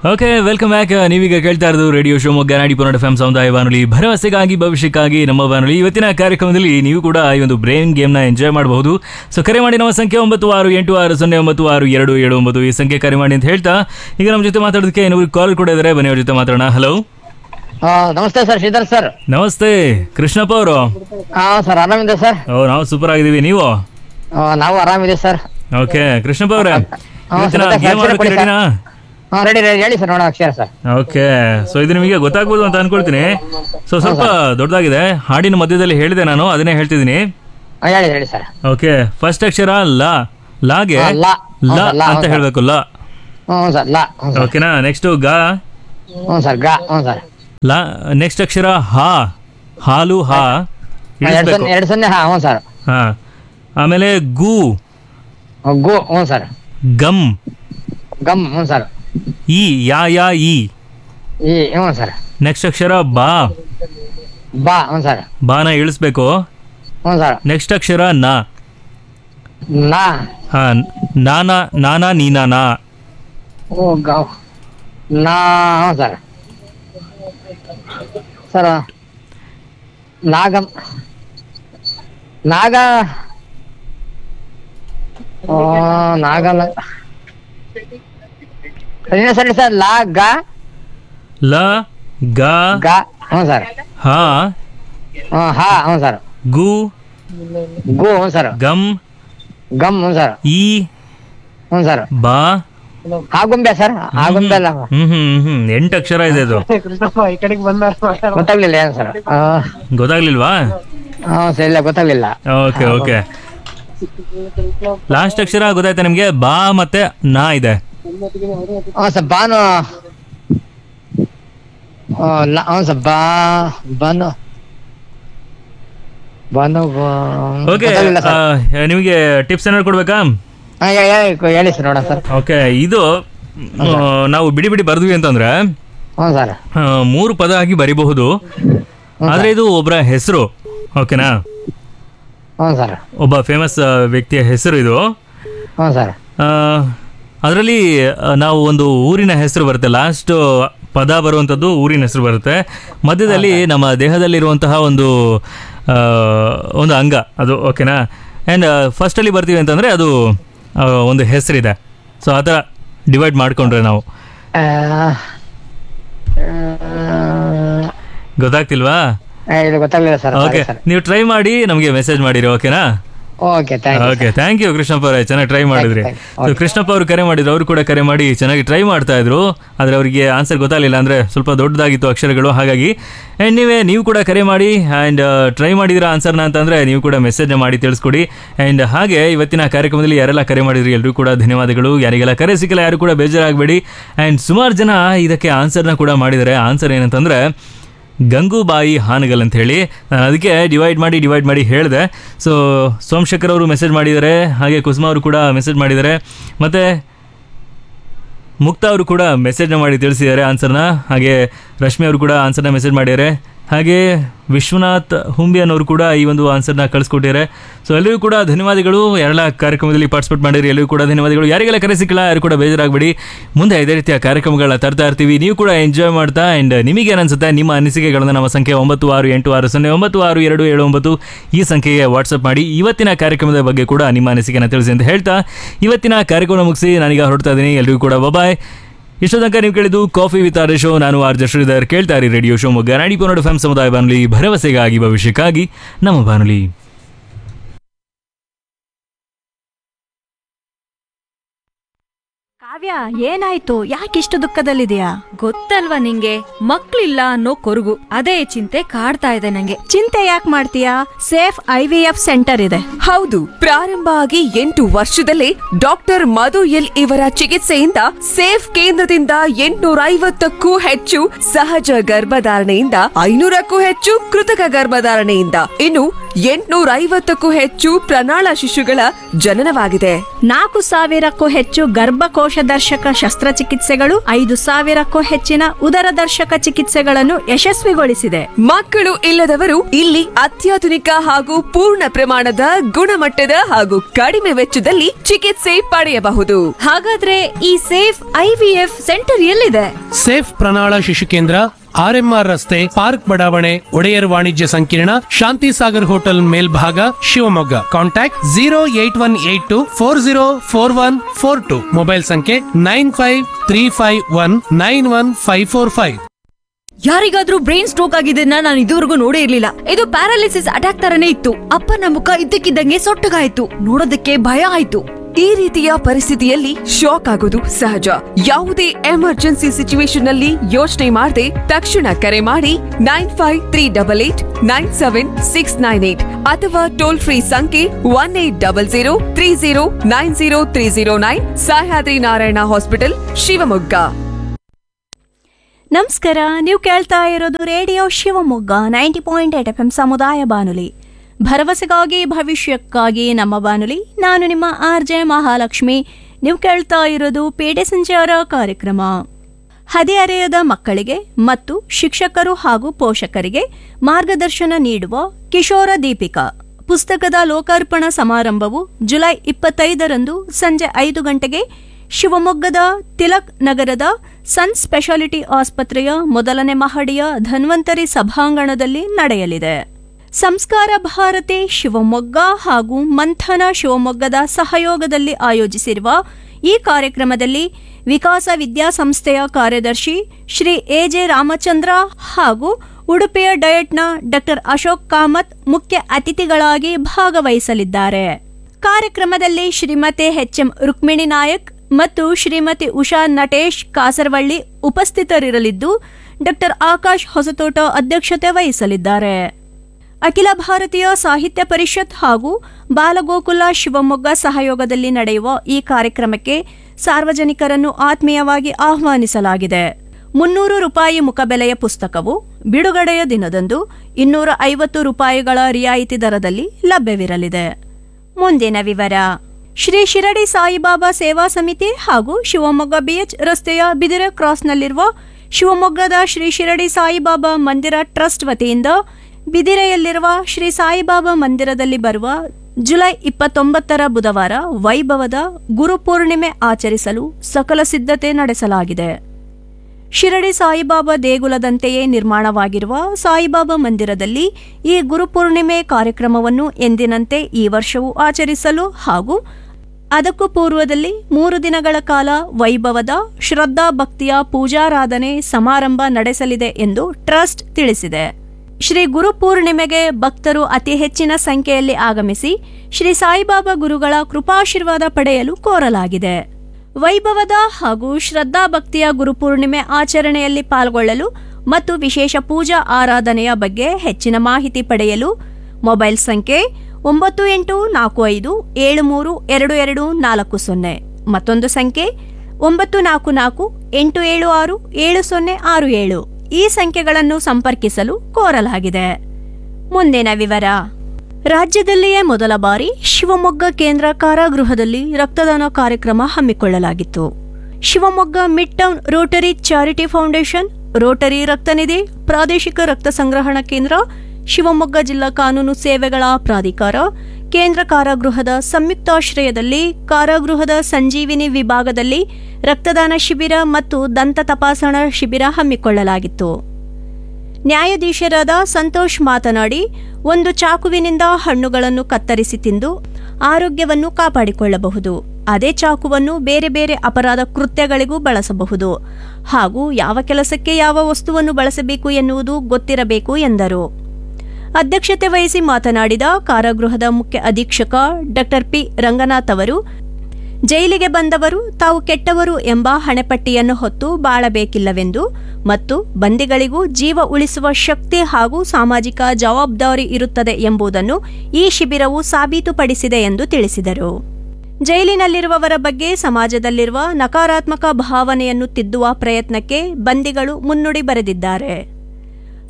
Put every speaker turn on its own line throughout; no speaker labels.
Okay welcome back ನೀವೀಗ ಕೇಳ್ತಾ ಇರೋದು ರೇಡಿಯೋ ಶಿವಮೊಗ್ಗ ನಾಡಿ ಪುನಡ ಎಫ್ ಸಮುದಾಯ ಬಾನುಲಿ ಭರವಸೆಗಾಗಿ ಭವಿಷ್ಯಕ್ಕಾಗಿ ನಮ್ಮ ಬಾನುಲಿ ಇವತ್ತಿನ ಕಾರ್ಯಕ್ರಮದಲ್ಲಿ ನೀವು ಕೂಡ ಈ ಒಂದು ಬ್ರೈನ್ ಗೇಮ್ನ ಎಂಜಾಯ್ ಮಾಡಬಹುದು ಸೊ ಕರೆ ಮಾಡಿ ನಮ್ಮ ಸಂಖ್ಯೆ ಒಂಬತ್ತು ಆರು ಎಂಟು ಆರು ಸೊನ್ನೆ ಒಂಬತ್ತು ಆರು ಎರಡು ಏಳು ಒಂಬತ್ತು ಈ ಸಂಖ್ಯೆ ಕರೆ ಮಾಡಿ ಅಂತ ಹೇಳ್ತಾ ಈಗ ನಮ್ಮ ಜೊತೆ ಮಾತಾಡೋದಕ್ಕೆ ಇನ್ನೊಬ್ರು ಕಾಲ್ ಕೂಡ ಇದ್ದಾರೆ ಬನ್ನಿ ಅವ್ರ ಜೊತೆ ಮಾತಾಡೋಣ ಹಲೋ
ಆ, ನಮಸ್ತೆ ಸರ್ ಶ್ರೀಧರ್ ಸರ್
ನಮಸ್ತೆ ಕೃಷ್ಣಪ್ಪ ಅವರು
ಹಾ ಸರ್ ಆರಾಮಿದೆ ಸರ್
ಓ ನಾವು ಸೂಪರ್ ಆಗಿದ್ದೀವಿ ನೀವು
ಆ, ನಾವು ಆರಾಮಿದೆ ಸರ್
ಓಕೆ ಕೃಷ್ಣಪ್ಪ ಅವರೇ
ಹಾ,
ಇವತ್ತಿನ
ಸರ್,
ಗೇಮ್
ಅಕ್ಷರ
ಆಡೋಕೆ
ಕೊಡಿ ಸರ್.
ರೆಡಿನಾ
ಹಾ ರೆಡಿ ರೆಡಿ ಹೇಳಿ ಸರ್ ನೋಡೋಣ ಅಕ್ಷರ ಸರ್
ಓಕೆ ಸೊ ಇದು ನಿಮಗೆ ಗೊತ್ತಾಗ್ಬೋದು ಅಂತ ಅನ್ಕೊಳ್ತೀನಿ ಸೊ ಸ್ವಲ್ಪ ದೊಡ್ಡದಾಗಿದೆ ಹಾಡಿನ ಮಧ್ಯದಲ್ಲಿ ಹೇಳಿದೆ ನಾನು ಅದನ್ನೇ ಹೇಳ್ತಿದ್ದೀನಿ
ಹಾ, ಹೇಳಿ ಹೇಳಿ ಸರ್
ಓಕೆ ಫಸ್ಟ್ ಅಕ್ಷರ ಲ ಲಾಗೆ
ಹಾ, ಲ.
ಲ
ಹೌದಾ, ಲ,
ಅಂತ
ಹೌದಾ.
ಹೇಳ್ಬೇಕು ಲ
ಹ್ಞೂ ಸರ್ ಲಾ ಹ್ಞೂ ಸರ್
ಓಕೆನಾ ನೆಕ್ಸ್ಟ್ ಗ
ಹ್ಞೂ ಸರ್ ಗಾ ಹ್ಞೂ ಸರ್
ಲ ನೆಕ್ಸ್ಟ್ ಅಕ್ಷರ ಹಾ ಹಾಲು ಹಾ
ಹಾ, ಎರಡು
ಇಳಿಸ್ಬೇಕು
ಸೊನ್ನೆ ಎರಡು ಸೊನ್ನೆ ಹಾ ಹ್ಞೂ ಸರ್
ಹಾ ಆಮೇಲೆ ಗು
ಗು ಹ್ಞೂ ಸರ್
ಗಮ್
ಗಮ್ ಹ್ಞೂ ಸರ್
ಈ ಯಾ ಯಾ ಈ
ಈ ಹ್ಞೂ ಸರ್
ನೆಕ್ಸ್ಟ್ ಅಕ್ಷರ ಬಾ
ಬಾ ಹ್ಞೂ ಸರ್
ಬಾನ ಇಳಿಸ್ಬೇಕು
ಹ್ಞೂ ಸರ್
ನೆಕ್ಸ್ಟ್ ಅಕ್ಷರ ನಾ
ನಾ
ಹಾ ನಾನಾ ನಾನಾ ನೀನಾ ನಾ
ಓ ಗಾ ನಾ ಹ್ಞೂ ಸರ್ ಸರ್ ನಾಗಂ ನಾಗ ಆ, ನಾಗಲ ಇನ್ನೊಂದ್ ಸರಿ ಸರ್ ಲಾ ಗ
ಲ ಗ
ಗ ಹ್ಞೂ ಸರ್
ಹಾ
ಹ್ಞೂ ಹಾ ಹ್ಞೂ ಸರ್
ಗು
ಗು ಹ್ಞೂ ಸರ್
ಗಮ್
ಗಮ್ ಹ್ಞೂ ಸರ್
ಈ
ಹ್ಞೂ ಸರ್
ಬಾ
ಆಗುಂಬೆ ಸರ್ ಆಗುಂಬೆ ಅಲ್ಲ
ಹ್ಮ್ ಹ್ಮ್ ಹ್ಮ್ ಎಂಟು ಅಕ್ಷರ ಇದೆ ಇದು
ಗೊತ್ತಾಗ್ಲಿಲ್ಲ ಏನು ಸರ್
ಗೊತ್ತಾಗ್ಲಿಲ್ವಾ
ಹ್ಞೂ ಸರ್ ಇಲ್ಲ ಗೊತ್ತಾಗ್ಲಿಲ್ಲ
ಓಕೆ ಓಕೆ ಲಾಸ್ಟ್ ಅಕ್ಷರ ಗೊತ್ತಾಯ್ತಾ ನಿಮ್ಗೆ ಬಾ ಮತ್ತೆ ನಾ ಇದೆ
ಹ್ಞೂ ಸರ್ ಬಾನು ಆ, ಲ- ಹ್ಞೂ ಸರ್ ಬಾ ಬಾನು ಬಾನು ಬಾ-
ಓಕೆ
ಗೊತ್ತಾಗ್ಲಿಲ್ಲ ಸರ್
ನಿಮಗೆ ಟಿಪ್ಸ್ ಏನಾದ್ರು ಕೊಡ್ಬೇಕಾ
ಹಾ, ಹೇ- ಹೇ- ಹೇಳಿ ಸರ್ ನೋಡೋಣ ಸರ್
ಓಕೆ ಇದು ಆ, ನಾವು ಬಿಡಿ ಬಿಡಿ ಬರ್ದ್ವಿ ಅಂತಂದ್ರೆ
ಹ್ಞೂ ಸರ್
ಆ, ಮೂರು ಪದ ಆಗಿ ಬರಿಬಹುದು ಆದ್ರೆ ಇದು ಒಬ್ಬರ ಹೆಸರು ಓಕೆನಾ
ಹ್ಞೂ ಸರ್
ಒಬ್ಬ ಫೇಮಸ್ ವ್ಯಕ್ತಿಯ ಹೆಸರು ಇದು
ಹ್ಞೂ ಸರ್
ಅದರಲ್ಲಿ ನಾವು ಒಂದು ಊರಿನ ಹೆಸರು ಬರುತ್ತೆ ಲಾಸ್ಟ್ ಪದ ಬರುವಂಥದ್ದು ಊರಿನ ಹೆಸರು ಬರುತ್ತೆ ಮಧ್ಯದಲ್ಲಿ ನಮ್ಮ ದೇಹದಲ್ಲಿರುವಂತಹ ಒಂದು ಆ, ಒಂದು ಅಂಗ ಅದು ಓಕೆನಾ ಆ್ಯಂಡ್ ಫಸ್ಟಲ್ಲಿ ಬರ್ತೀವಿ ಅಂತಂದರೆ ಅದು ಆ, ಒಂದು ಹೆಸರಿದೆ ಸೊ ಆ ಥರ ಡಿವೈಡ್ ಮಾಡಿಕೊಂಡ್ರೆ ನಾವು
ಆ,
ಗೊತ್ತಾಗ್ತಿಲ್ವಾ
ಆ, ಇದು ಗೊತ್ತಾಗ್ಲಿಲ್ಲ ಸರ್
ಓಕೆ
ಸರ್
ನೀವು ಟ್ರೈ ಮಾಡಿ ನಮಗೆ ಮೆಸೇಜ್ ಮಾಡಿರಿ ಓಕೆನಾ
okay thank you
okay thank you Krishnappa ಅವರೇ ಚೆನ್ನಾಗಿ ಟ್ರೈ ಮಾಡಿದ್ರಿ
thank you.
So, ಕೃಷ್ಣಪ್ಪ ಅವರು ಕರೆ ಮಾಡಿದ್ರು ಅವರು ಕೂಡ ಕರೆ ಮಾಡಿ ಚೆನ್ನಾಗಿ ಟ್ರೈ ಮಾಡ್ತಾ ಇದ್ರು ಆದರೆ ಅವರಿಗೆ ಆನ್ಸರ್ ಗೊತ್ತಾಗಲಿಲ್ಲ ಅಂದರೆ ಸ್ವಲ್ಪ ದೊಡ್ಡದಾಗಿತ್ತು ಅಕ್ಷರಗಳು ಹಾಗಾಗಿ ಆ್ಯಂಡ್ ನೀವೇ ನೀವು ಕೂಡ ಕರೆ ಮಾಡಿ ಆ್ಯಂಡ್ ಟ್ರೈ ಮಾಡಿದಿರ ಆನ್ಸರ್ನ ಅಂತಂದರೆ ನೀವು ಕೂಡ ಮೆಸೇಜ್ನ ಮಾಡಿ ತಿಳಿಸ್ಕೊಡಿ ಆ್ಯಂಡ್ ಹಾಗೆ ಇವತ್ತಿನ ಕಾರ್ಯಕ್ರಮದಲ್ಲಿ ಯಾರೆಲ್ಲ ಕರೆ ಮಾಡಿದ್ರಿ ಎಲ್ಲರೂ ಕೂಡ ಧನ್ಯವಾದಗಳು ಯಾರಿಗೆಲ್ಲ ಕರೆ ಸಿಕ್ಕಿಲ್ಲ ಯಾರು ಕೂಡ ಬೇಜಾರಾಗಬೇಡಿ ಆ್ಯಂಡ್ ಸುಮಾರು ಜನ ಇದಕ್ಕೆ ಆನ್ಸರ್ನ ಕೂಡ ಮಾಡಿದ್ದಾರೆ ಆನ್ಸರ್ ಏನಂತಂದರೆ ಗಂಗೂಬಾಯಿ ಹಾನಗಲ್ ಅಂತ ಹೇಳಿ ನಾನು ಅದಕ್ಕೆ ಡಿವೈಡ್ ಮಾಡಿ ಡಿವೈಡ್ ಮಾಡಿ ಹೇಳಿದೆ ಸೊ ಸೋಮಶೇಖರ್ ಅವರು ಮೆಸೇಜ್ ಮಾಡಿದ್ದಾರೆ ಹಾಗೆ ಕುಸುಮ ಅವರು ಕೂಡ ಮೆಸೇಜ್ ಮಾಡಿದ್ದಾರೆ ಮತ್ತು ಮುಕ್ತ ಅವರು ಕೂಡ ಮೆಸೇಜ್ನ ಮಾಡಿ ತಿಳಿಸಿದ್ದಾರೆ ಆನ್ಸರ್ನ ಹಾಗೆ ರಶ್ಮಿ ಅವರು ಕೂಡ ಆನ್ಸರ್ನ ಮೆಸೇಜ್ ಮಾಡಿದ್ದಾರೆ ಹಾಗೆ ವಿಶ್ವನಾಥ್ ಹುಂಬಿ ಅನ್ನೋರು ಕೂಡ ಈ ಒಂದು ಆನ್ಸರ್ನ ಕಳಿಸ್ಕೊಟ್ಟಿದ್ದಾರೆ ಸೊ ಎಲ್ಲರಿಗೂ ಕೂಡ ಧನ್ಯವಾದಗಳು ಯಾರೆಲ್ಲ ಕಾರ್ಯಕ್ರಮದಲ್ಲಿ ಪಾರ್ಟಿಸಿಪೇಟ್ ಮಾಡಿರಿ ಎಲ್ಲರಿಗೂ ಕೂಡ ಧನ್ಯವಾದಗಳು ಯಾರಿಗೆಲ್ಲ ಕರೆ ಸಿಕ್ಕಿಲ್ಲ ಯಾರು ಕೂಡ ಬೇಜಾರಾಗಬೇಡಿ ಮುಂದೆ ಇದೇ ರೀತಿಯ ಕಾರ್ಯಕ್ರಮಗಳನ್ನ ತರ್ತಾ ಇರ್ತೀವಿ ನೀವು ಕೂಡ ಎಂಜಾಯ್ ಮಾಡ್ತಾ ಆ್ಯಂಡ್ ನಿಮಗೇನು ಅನ್ಸುತ್ತೆ ನಿಮ್ಮ ಅನಿಸಿಕೆಗಳನ್ನು ನಮ್ಮ ಸಂಖ್ಯೆ ಒಂಬತ್ತು ಆರು ಎಂಟು ಆರು ಸೊನ್ನೆ ಒಂಬತ್ತು ಆರು ಎರಡು ಏಳು ಒಂಬತ್ತು ಈ ಸಂಖ್ಯೆಗೆ ವಾಟ್ಸಪ್ ಮಾಡಿ ಇವತ್ತಿನ ಕಾರ್ಯಕ್ರಮದ ಬಗ್ಗೆ ಕೂಡ ನಿಮ್ಮ ಅನಿಸಿಕೆನ ತಿಳಿಸಿ ಅಂತ ಹೇಳ್ತಾ ಇವತ್ತಿನ ಕಾರ್ಯಕ್ರಮ ಮುಗಿಸಿ ನಾನೀಗ ಹೊರಡ್ತಾ ಇದ್ದೀನಿ ಎಲ್ರಿಗೂ ಕೂಡ ಬಬಾಯ್ ಇಷ್ಟು ತನಕ ನೀವು ಕೇಳಿದ್ದು ಕಾಫಿ ವಿತ್ ಆರ್ ಶೋ ನಾನು ಆರ್ ಶ್ರೀಧರ್ ಕೇಳ್ತಾ ಇರಿ ರೇಡಿಯೋ ಶಿವಮೊಗ್ಗ ನಾಡಿ ಪನ್ನಡ ಫ್ಯಾಮ್ ಸಮುದಾಯ ಬಾನುಲಿ ಭರವಸೆಗಾಗಿ ಭವಿಷ್ಯಕ್ಕಾಗಿ ನಮ್ಮ ಬಾನುಲಿ
ಕಾವ್ಯ ಏನಾಯ್ತು ಯಾಕಿಷ್ಟು ದುಃಖದಲ್ಲಿದೆಯಾ
ಗೊತ್ತಲ್ವಾ ನಿಂಗೆ ಮಕ್ಳಿಲ್ಲ ಅನ್ನೋ ಕೊರಗು ಅದೇ ಚಿಂತೆ ಕಾಡ್ತಾ ಇದೆ ನಂಗೆ
ಚಿಂತೆ ಯಾಕೆ ಮಾಡ್ತೀಯಾ safe I V F centre ಇದೆ
ಹೌದು ಪ್ರಾರಂಭ ಆಗಿ ಎಂಟು ವರ್ಷದಲ್ಲೇ ಡಾಕ್ಟರ್ ಮಧು ಎಲ್ ಇವರ ಚಿಕಿತ್ಸೆಯಿಂದ ಸೇಫ್ ಕೇಂದ್ರದಿಂದ ಎಂಟುನೂರ ಐವತ್ತಕ್ಕೂ ಹೆಚ್ಚು ಸಹಜ ಗರ್ಭಧಾರಣೆಯಿಂದ ಐನೂರಕ್ಕೂ ಹೆಚ್ಚು ಕೃತಕ ಗರ್ಭಧಾರಣೆಯಿಂದ ಇನ್ನು ಎಂಟುನೂರ ಐವತ್ತಕ್ಕೂ ಹೆಚ್ಚು ಪ್ರಣಾಳ ಶಿಶುಗಳ ಜನನವಾಗಿದೆ
ನಾಲ್ಕು ಸಾವಿರಕ್ಕೂ ಹೆಚ್ಚು ಗರ್ಭಕೋಶ ದರ್ಶಕ ಶಸ್ತ್ರಚಿಕಿತ್ಸೆಗಳು ಐದು ಸಾವಿರಕ್ಕೂ ಹೆಚ್ಚಿನ ಉದರ ದರ್ಶಕ ಚಿಕಿತ್ಸೆಗಳನ್ನು ಯಶಸ್ವಿಗೊಳಿಸಿದೆ
ಮಕ್ಕಳು ಇಲ್ಲದವರು ಇಲ್ಲಿ ಅತ್ಯಾಧುನಿಕ ಹಾಗೂ ಪೂರ್ಣ ಪ್ರಮಾಣದ ಗುಣಮಟ್ಟದ ಹಾಗೂ ಕಡಿಮೆ ವೆಚ್ಚದಲ್ಲಿ ಚಿಕಿತ್ಸೆ ಪಡೆಯಬಹುದು
ಹಾಗಾದ್ರೆ ಈ ಸೇಫ್ ಐವಿಎಫ್ ಸೆಂಟರ್ ಎಲ್ಲಿದೆ
ಸೇಫ್ ಪ್ರಣಾಳ ಶಿಶು ಕೇಂದ್ರ ಆರ್ಎಂಆರ್ ರಸ್ತೆ ಪಾರ್ಕ್ ಬಡಾವಣೆ ಒಡೆಯರ್ ವಾಣಿಜ್ಯ ಸಂಕೀರ್ಣ ಶಾಂತಿ ಸಾಗರ್ ಹೋಟೆಲ್ ಮೇಲ್ಭಾಗ Shivamogga contact zero eight one eight two four zero four one four two mobile ಸಂಖ್ಯೆ nine five three five one nine one five four five
ಯಾರಿಗಾದ್ರೂ ಬ್ರೈನ್ ಸ್ಟ್ರೋಕ್ ಆಗಿದ್ದನ್ನ ನಾನು ಇದುವರೆಗೂ ನೋಡೇ ಇರ್ಲಿಲ್ಲ ಇದು ಪ್ಯಾರಾಲಿಸಿಸ್ ಅಟ್ಯಾಕ್ ತರನೇ ಇತ್ತು ಅಪ್ಪನ ಮುಖ ಇದ್ದಕ್ಕಿದ್ದಂಗೆ ಸೊಟ್ಟಗಾಯ್ತು ನೋಡೋದಕ್ಕೆ ಭಯ ಆಯ್ತು
ಈ ರೀತಿಯ ಪರಿಸ್ಥಿತಿಯಲ್ಲಿ ಶಾಕ್ ಆಗೋದು ಸಹಜ ಯಾವುದೇ ಎಮರ್ಜೆನ್ಸಿ ಸಿಚುವೇಶನ್ ನಲ್ಲಿ ಯೋಚನೆ ಮಾಡದೆ ತಕ್ಷಣ ಕರೆ ಮಾಡಿ nine five three double eight nine seven six nine eight ಅಥವಾ ಟೋಲ್ ಫ್ರೀ ಸಂಖ್ಯೆ one eight double zero three zero nine zero three zero nine Sahyadri Narayana hospital Shivamogga
ನಮಸ್ಕಾರ ನೀವು ಕೇಳ್ತಾ ಇರೋದು radio Shivamogga ninety point eight F M ಸಮುದಾಯ ಬಾನುಲಿ ಭರವಸೆಗಾಗಿ ಭವಿಷ್ಯಕ್ಕಾಗಿ ನಮ್ಮ ಬಾನುಲಿ ನಾನು ನಿಮ್ಮ ಆರ್ ಜೆ ಮಹಾಲಕ್ಷ್ಮಿ ನೀವು ಕೇಳ್ತಾ ಇರೋದು ಪೇಟೆ ಸಂಚಾರ ಕಾರ್ಯಕ್ರಮ ಹದಿಹರೆಯದ ಮಕ್ಕಳಿಗೆ ಮತ್ತು ಶಿಕ್ಷಕರು ಹಾಗೂ ಪೋಷಕರಿಗೆ ಮಾರ್ಗದರ್ಶನ ನೀಡುವ ಕಿಶೋರ ದೀಪಿಕಾ ಪುಸ್ತಕದ ಲೋಕಾರ್ಪಣಾ ಸಮಾರಂಭವು ಜುಲೈ ಇಪ್ಪತ್ತೈದರಂದು ಸಂಜೆ ಐದು ಗಂಟೆಗೆ ಶಿವಮೊಗ್ಗದ ತಿಲಕ್ ನಗರದ ಸನ್ ಸ್ಪೆಷಾಲಿಟಿ ಆಸ್ಪತ್ರೆಯ ಮೊದಲನೇ ಮಹಡಿಯ ಧನ್ವಂತರಿ ಸಭಾಂಗಣದಲ್ಲಿ ನಡೆಯಲಿದೆ ಸಂಸ್ಕಾರ ಭಾರತಿ ಶಿವಮೊಗ್ಗ ಹಾಗೂ ಮಂಥನ ಶಿವಮೊಗ್ಗದ ಸಹಯೋಗದಲ್ಲಿ ಆಯೋಜಿಸಿರುವ ಈ ಕಾರ್ಯಕ್ರಮದಲ್ಲಿ ವಿಕಾಸ ವಿದ್ಯಾಸಂಸ್ಥೆಯ ಕಾರ್ಯದರ್ಶಿ ಶ್ರೀ ಎ ಜೆ ರಾಮಚಂದ್ರ ಹಾಗೂ ಉಡುಪಿಯ ಡಯಟ್ನ ಡಾಕ್ಟರ್ ಅಶೋಕ್ ಕಾಮತ್ ಮುಖ್ಯ ಅತಿಥಿಗಳಾಗಿ ಭಾಗವಹಿಸಲಿದ್ದಾರೆ ಕಾರ್ಯಕ್ರಮದಲ್ಲಿ ಶ್ರೀಮತಿ ಎಚ್ಎಂ ರುಕ್ಮಿಣಿ ನಾಯಕ್ ಮತ್ತು ಶ್ರೀಮತಿ ಉಷಾ ನಟೇಶ್ ಕಾಸರವಳ್ಳಿ ಉಪಸ್ಥಿತರಿರಲಿದ್ದು ಡಾಕ್ಟರ್ ಆಕಾಶ್ ಹೊಸತೋಟ ಅಧ್ಯಕ್ಷತೆ ವಹಿಸಲಿದ್ದಾರೆ ಅಖಿಲ ಭಾರತೀಯ ಸಾಹಿತ್ಯ ಪರಿಷತ್ ಹಾಗೂ ಬಾಲಗೋಕುಲ ಶಿವಮೊಗ್ಗ ಸಹಯೋಗದಲ್ಲಿ ನಡೆಯುವ ಈ ಕಾರ್ಯಕ್ರಮಕ್ಕೆ ಸಾರ್ವಜನಿಕರನ್ನು ಆತ್ಮೀಯವಾಗಿ ಆಹ್ವಾನಿಸಲಾಗಿದೆ ಮುನ್ನೂರು ರೂಪಾಯಿ ಮುಖಬೆಲೆಯ ಪುಸ್ತಕವು ಬಿಡುಗಡೆಯ ದಿನದಂದು ಇನ್ನೂರ ಐವತ್ತು ರೂಪಾಯಿಗಳ ರಿಯಾಯಿತಿ ದರದಲ್ಲಿ ಲಭ್ಯವಿರಲಿದೆ ಮುಂದಿನ ವಿವರ ಶ್ರೀ ಶಿರಡಿ ಸಾಯಿಬಾಬಾ ಸೇವಾ ಸಮಿತಿ ಹಾಗೂ ಶಿವಮೊಗ್ಗ ಬಿಎಚ್ ರಸ್ತೆಯ ಬಿದಿರೆ ಕ್ರಾಸ್ನಲ್ಲಿರುವ ಶಿವಮೊಗ್ಗದ ಶ್ರೀ ಶಿರಡಿ ಸಾಯಿಬಾಬಾ ಮಂದಿರ ಟ್ರಸ್ಟ್ ವತಿಯಿಂದ ಬಿದಿರೆಯಲ್ಲಿರುವ ಶ್ರೀ ಸಾಯಿಬಾಬಾ ಮಂದಿರದಲ್ಲಿ ಬರುವ ಜುಲೈ ಇಪ್ಪತ್ತೊಂಬತ್ತರ ಬುಧವಾರ ವೈಭವದ ಗುರುಪೂರ್ಣಿಮೆ ಆಚರಿಸಲು ಸಕಲ ಸಿದ್ಧತೆ ನಡೆಸಲಾಗಿದೆ ಶಿರಡಿ ಸಾಯಿಬಾಬಾ ದೇಗುಲದಂತೆಯೇ ನಿರ್ಮಾಣವಾಗಿರುವ ಸಾಯಿಬಾಬಾ ಮಂದಿರದಲ್ಲಿ ಈ ಗುರುಪೂರ್ಣಿಮೆ ಕಾರ್ಯಕ್ರಮವನ್ನು ಎಂದಿನಂತೆ ಈ ವರ್ಷವೂ ಆಚರಿಸಲು ಹಾಗೂ ಅದಕ್ಕೂ ಪೂರ್ವದಲ್ಲಿ ಮೂರು ದಿನಗಳ ಕಾಲ ವೈಭವದ ಶ್ರದ್ಧಾ ಭಕ್ತಿಯ ಪೂಜಾರಾಧನೆ ಸಮಾರಂಭ ನಡೆಸಲಿದೆ ಎಂದು ಟ್ರಸ್ಟ್ ತಿಳಿಸಿದೆ ಶ್ರೀ ಗುರುಪೂರ್ಣಿಮೆಗೆ ಭಕ್ತರು ಅತಿ ಹೆಚ್ಚಿನ ಸಂಖ್ಯೆಯಲ್ಲಿ ಆಗಮಿಸಿ ಶ್ರೀ ಸಾಯಿಬಾಬಾ ಗುರುಗಳ ಕೃಪಾಶೀರ್ವಾದ ಪಡೆಯಲು ಕೋರಲಾಗಿದೆ ವೈಭವದ ಹಾಗೂ ಶ್ರದ್ಧಾ ಭಕ್ತಿಯ ಗುರುಪೂರ್ಣಿಮೆ ಆಚರಣೆಯಲ್ಲಿ ಪಾಲ್ಗೊಳ್ಳಲು ಮತ್ತು ವಿಶೇಷ ಪೂಜಾ ಆರಾಧನೆಯ ಬಗ್ಗೆ ಹೆಚ್ಚಿನ ಮಾಹಿತಿ ಪಡೆಯಲು ಮೊಬೈಲ್ ಸಂಖ್ಯೆ ಒಂಬತ್ತು ಎಂಟು ನಾಲ್ಕು ಐದು ಏಳು ಮೂರು ಎರಡು ಎರಡು ನಾಲ್ಕು ಸೊನ್ನೆ ಮತ್ತೊಂದು ಸಂಖ್ಯೆ ಒಂಬತ್ತು ನಾಲ್ಕು ನಾಲ್ಕು ಎಂಟು ಏಳು ಆರು ಏಳು ಸೊನ್ನೆ ಆರು ಏಳು ಈ ಸಂಖ್ಯೆಗಳನ್ನು ಸಂಪರ್ಕಿಸಲು ಕೋರಲಾಗಿದೆ ಮುಂದಿನ ವಿವರ ರಾಜ್ಯದಲ್ಲಿಯೇ ಮೊದಲ ಬಾರಿ ಶಿವಮೊಗ್ಗ ಕೇಂದ್ರ ಕಾರಾಗೃಹದಲ್ಲಿ ರಕ್ತದಾನ ಕಾರ್ಯಕ್ರಮ ಹಮ್ಮಿಕೊಳ್ಳಲಾಗಿತ್ತು Shivamogga mid town rotary charity foundation rotary ರಕ್ತನಿಧಿ ಪ್ರಾದೇಶಿಕ ರಕ್ತ ಸಂಗ್ರಹಣಾ ಕೇಂದ್ರ ಶಿವಮೊಗ್ಗ ಜಿಲ್ಲಾ ಕಾನೂನು ಸೇವೆಗಳ ಪ್ರಾಧಿಕಾರ ಕೇಂದ್ರ ಕಾರಾಗೃಹದ ಸಂಯುಕ್ತಾಶ್ರಯದಲ್ಲಿ ಕಾರಾಗೃಹದ ಸಂಜೀವಿನಿ ವಿಭಾಗದಲ್ಲಿ ರಕ್ತದಾನ ಶಿಬಿರ ಮತ್ತು ದಂತ ತಪಾಸಣಾ ಶಿಬಿರ ಹಮ್ಮಿಕೊಳ್ಳಲಾಗಿತ್ತು ನ್ಯಾಯಾಧೀಶರಾದ ಸಂತೋಷ್ ಮಾತನಾಡಿ ಒಂದು ಚಾಕುವಿನಿಂದ ಹಣ್ಣುಗಳನ್ನು ಕತ್ತರಿಸಿ ತಿಂದು ಆರೋಗ್ಯವನ್ನು ಕಾಪಾಡಿಕೊಳ್ಳಬಹುದು ಅದೇ ಚಾಕುವನ್ನು ಬೇರೆ ಬೇರೆ ಅಪರಾಧ ಕೃತ್ಯಗಳಿಗೂ ಬಳಸಬಹುದು ಹಾಗೂ ಯಾವ ಕೆಲಸಕ್ಕೆ ಯಾವ ವಸ್ತುವನ್ನು ಬಳಸಬೇಕು ಎನ್ನುವುದು ಗೊತ್ತಿರಬೇಕು ಎಂದರು ಅಧ್ಯಕ್ಷತೆ ವಹಿಸಿ ಮಾತನಾಡಿದ ಕಾರಾಗೃಹದ ಮುಖ್ಯ ಅಧೀಕ್ಷಕ ಡಾಕ್ಟರ್ ಪಿ ರಂಗನಾಥ್ ಅವರು ಜೈಲಿಗೆ ಬಂದವರು ತಾವು ಕೆಟ್ಟವರು ಎಂಬ ಹಣೆಪಟ್ಟಿಯನ್ನು ಹೊತ್ತು ಬಾಳಬೇಕಿಲ್ಲವೆಂದು ಮತ್ತು ಬಂದಿಗಳಿಗೂ ಜೀವ ಉಳಿಸುವ ಶಕ್ತಿ ಹಾಗೂ ಸಾಮಾಜಿಕ ಜವಾಬ್ದಾರಿ ಇರುತ್ತದೆ ಎಂಬುದನ್ನು ಈ ಶಿಬಿರವು ಸಾಬೀತುಪಡಿಸಿದೆ ಎಂದು ತಿಳಿಸಿದರು ಜೈಲಿನಲ್ಲಿರುವವರ ಬಗ್ಗೆ ಸಮಾಜದಲ್ಲಿರುವ ನಕಾರಾತ್ಮಕ ಭಾವನೆಯನ್ನು ತಿದ್ದುವ ಪ್ರಯತ್ನಕ್ಕೆ ಬಂದಿಗಳು ಮುನ್ನುಡಿ ಬರೆದಿದ್ದಾರೆ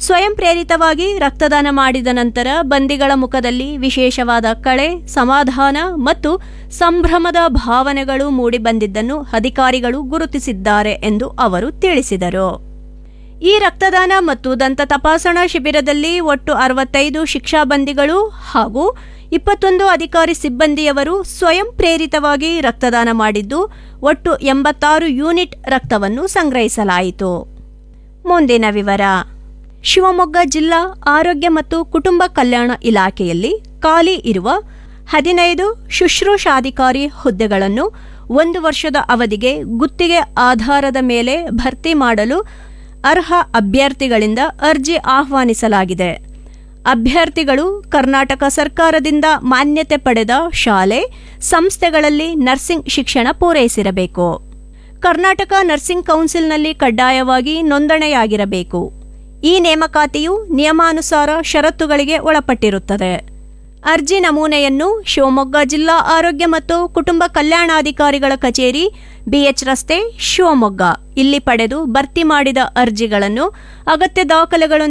ಸ್ವಯಂ ಪ್ರೇರಿತವಾಗಿ ರಕ್ತದಾನ ಮಾಡಿದ ನಂತರ ಬಂದಿಗಳ ಮುಖದಲ್ಲಿ ವಿಶೇಷವಾದ ಕಳೆ ಸಮಾಧಾನ ಮತ್ತು ಸಂಭ್ರಮದ ಭಾವನೆಗಳು ಮೂಡಿಬಂದಿದ್ದನ್ನು ಅಧಿಕಾರಿಗಳು ಗುರುತಿಸಿದ್ದಾರೆ ಎಂದು ಅವರು ತಿಳಿಸಿದರು ಈ ರಕ್ತದಾನ ಮತ್ತು ದಂತ ತಪಾಸಣಾ ಶಿಬಿರದಲ್ಲಿ ಒಟ್ಟು ಅರವತ್ತೈದು ಶಿಕ್ಷಾಬಂದಿಗಳು ಹಾಗೂ ಇಪ್ಪತ್ತೊಂದು ಅಧಿಕಾರಿ ಸಿಬ್ಬಂದಿಯವರು ಸ್ವಯಂ ಪ್ರೇರಿತವಾಗಿ ರಕ್ತದಾನ ಮಾಡಿದ್ದು ಒಟ್ಟು ಎಂಬತ್ತಾರು ಯೂನಿಟ್ ರಕ್ತವನ್ನು ಸಂಗ್ರಹಿಸಲಾಯಿತು ಮುಂದಿನ ವಿವರ ಶಿವಮೊಗ್ಗ ಜಿಲ್ಲಾ ಆರೋಗ್ಯ ಮತ್ತು ಕುಟುಂಬ ಕಲ್ಯಾಣ ಇಲಾಖೆಯಲ್ಲಿ ಖಾಲಿ ಇರುವ ಹದಿನೈದು ಶುಶ್ರೂಷಾಧಿಕಾರಿ ಹುದ್ದೆಗಳನ್ನು ಒಂದು ವರ್ಷದ ಅವಧಿಗೆ ಗುತ್ತಿಗೆ ಆಧಾರದ ಮೇಲೆ ಭರ್ತಿ ಮಾಡಲು ಅರ್ಹ ಅಭ್ಯರ್ಥಿಗಳಿಂದ ಅರ್ಜಿ ಆಹ್ವಾನಿಸಲಾಗಿದೆ ಅಭ್ಯರ್ಥಿಗಳು ಕರ್ನಾಟಕ ಸರ್ಕಾರದಿಂದ ಮಾನ್ಯತೆ ಪಡೆದ ಶಾಲೆ ಸಂಸ್ಥೆಗಳಲ್ಲಿ ನರ್ಸಿಂಗ್ ಶಿಕ್ಷಣ ಪೂರೈಸಿರಬೇಕು ಕರ್ನಾಟಕ ನರ್ಸಿಂಗ್ ಕೌನ್ಸಿಲ್ನಲ್ಲಿ ಕಡ್ಡಾಯವಾಗಿ ನೋಂದಣಿಯಾಗಿರಬೇಕು ಈ ನೇಮಕಾತಿಯು ನಿಯಮಾನುಸಾರ ಷರತ್ತುಗಳಿಗೆ ಒಳಪಟ್ಟಿರುತ್ತದೆ ಅರ್ಜಿ ನಮೂನೆಯನ್ನು ಶಿವಮೊಗ್ಗ ಜಿಲ್ಲಾ ಆರೋಗ್ಯ ಮತ್ತು ಕುಟುಂಬ ಕಲ್ಯಾಣಾಧಿಕಾರಿಗಳ ಕಚೇರಿ ಬಿಎಚ್ ರಸ್ತೆ ಶಿವಮೊಗ್ಗ ಇಲ್ಲಿ ಪಡೆದು ಭರ್ತಿ ಮಾಡಿದ ಅರ್ಜಿಗಳನ್ನು ಅಗತ್ಯ ದಾಖಲೆಗಳನ್ನು